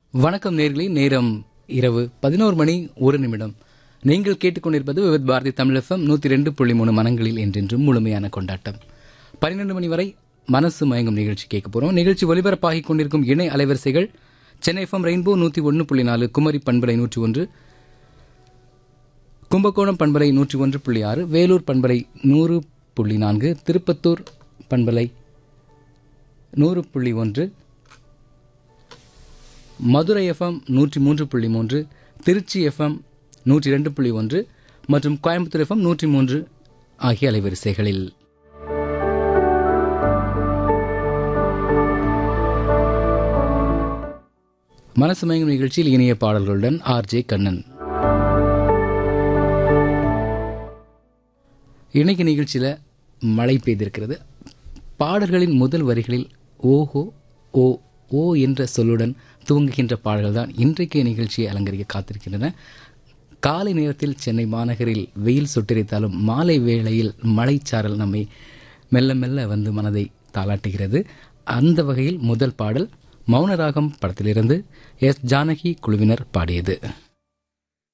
வணக்கம் நேர்களே நேரம் இரவு பதினோரு மணி ஒரு நிமிடம் நீங்கள் கேட்டுக்கொண்டிருப்பது விவித் பாரதி தமிழகம் நூத்தி ரெண்டு புள்ளி மூணு மனங்களில் என்றென்றும் முழுமையான கொண்டாட்டம் பன்னிரண்டு மணி வரை மனசு மயங்கும் நிகழ்ச்சி கேட்க போறோம் நிகழ்ச்சி ஒலிபரப்பாகிக் கொண்டிருக்கும் இணை அலைவரிசைகள் சென்னை எஃப்எம் ரெயின்போ நூத்தி ஒன்று புள்ளி நாலு குமரி பண்பலை நூற்றி ஒன்று கும்பகோணம் பண்பலை நூற்றி ஒன்று புள்ளி ஆறு வேலூர் பண்பலை நூறு புள்ளி நான்கு திருப்பத்தூர் பண்பலை நூறு புள்ளி ஒன்று மதுரை எஃப்எம் நூற்றி மூன்று புள்ளி மூன்று திருச்சி எஃப்எம் நூற்றி ரெண்டு புள்ளி ஒன்று மற்றும் கோயம்புத்தூர் எஃப்எம் நூற்றி மூன்று ஆகிய அலைவரிசைகளில் மனசு மயங்கும் நிகழ்ச்சியில் இனிய பாடல்களுடன் ஆர் ஜே கண்ணன் இன்னைக்கு நிகழ்ச்சியில மழை பெய்திருக்கிறது பாடல்களின் முதல் வரிகளில் ஓஹோ ஓ ஓ என்ற சொல்லுடன் துவங்குகின்ற பாடல்கள் தான் இன்றைக்கு நிகழ்ச்சியை அலங்கரிக்க காத்திருக்கின்றன காலை நேரத்தில் சென்னை மாநகரில் வெயில் சுட்டரித்தாலும் மாலை வேளையில் மழைச்சாரல் நம்மை மெல்ல மெல்ல வந்து மனதை தாளாட்டுகிறது அந்த வகையில் முதல் பாடல் மௌனராகம் படத்திலிருந்து எஸ் ஜானகி குழுவினர் பாடியது